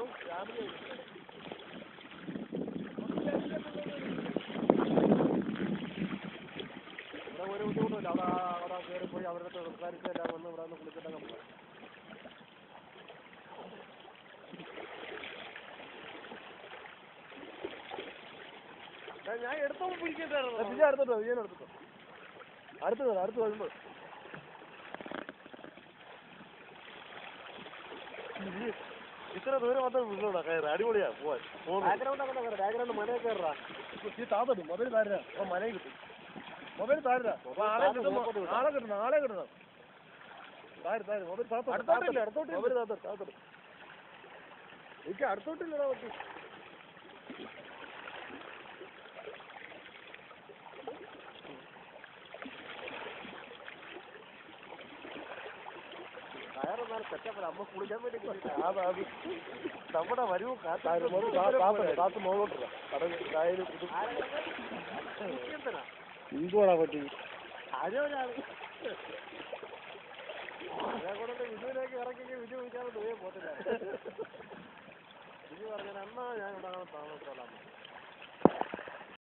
ഇവിടെ ഒരു ബുദ്ധിമുട്ടില്ല അവിടെ അവിടെ കയറി പോയി അവരുടെ അടുത്ത് സംസാരിച്ച് എല്ലാം വന്ന് ഇവിടെ വന്ന് കുളിച്ചിട്ടൊക്കെ പോകാം ഞാൻ എടുത്തോ പിടിക്കട്ടായിരുന്നു വിജയ എടുത്തിട്ടോ വിജയൻ എടുത്തിട്ടോ അടുത്ത് വരാം അടുത്ത് വരുമ്പോ ഇത്ര ദൂരം മാത്രം വിളിച്ചോടാ കയറി അടിപൊളിയാ പോവാൻ ബാക്ക്ഗ്രൗണ്ട് അങ്ങനെ കയറാം ബാക്ക്ഗ്രൗണ്ട് മലയിൽ കയറാ ഈ താത്തടും മൊബൈൽ താരരാ അപ്പൊ മലയിൽ കിട്ടും മൊബൈൽ താരരാ അപ്പൊ ആളെ കിട്ടും ആളെ കിട്ടണം ആളെ കിട്ടണം താര് താര് മൊബൈൽ താത്ത അടുത്തോട്ടില്ല അടുത്തോട്ടില്ല മൊബൈൽ താത്ത താത്തടും എനിക്ക് അടുത്തോട്ടില്ലടാ പറ്റി കയറൊന്നാലും സെറ്റപ്പില്ല അമ്മ കുളിക്കാൻ വേണ്ടി നമ്മുടെ വരവ് കാത്ത് മുകളോട്ടില്ല കടൽ കായലും എന്തുവാടാ പറ്റി വിജുവിനേക്ക് ഇറക്കി വിജു വിളിക്കാതെ ദൂരെ പോത്തില്ല വിജു പറഞ്ഞാൽ അന്നാ ഞാൻ ഇവിടെ താമസം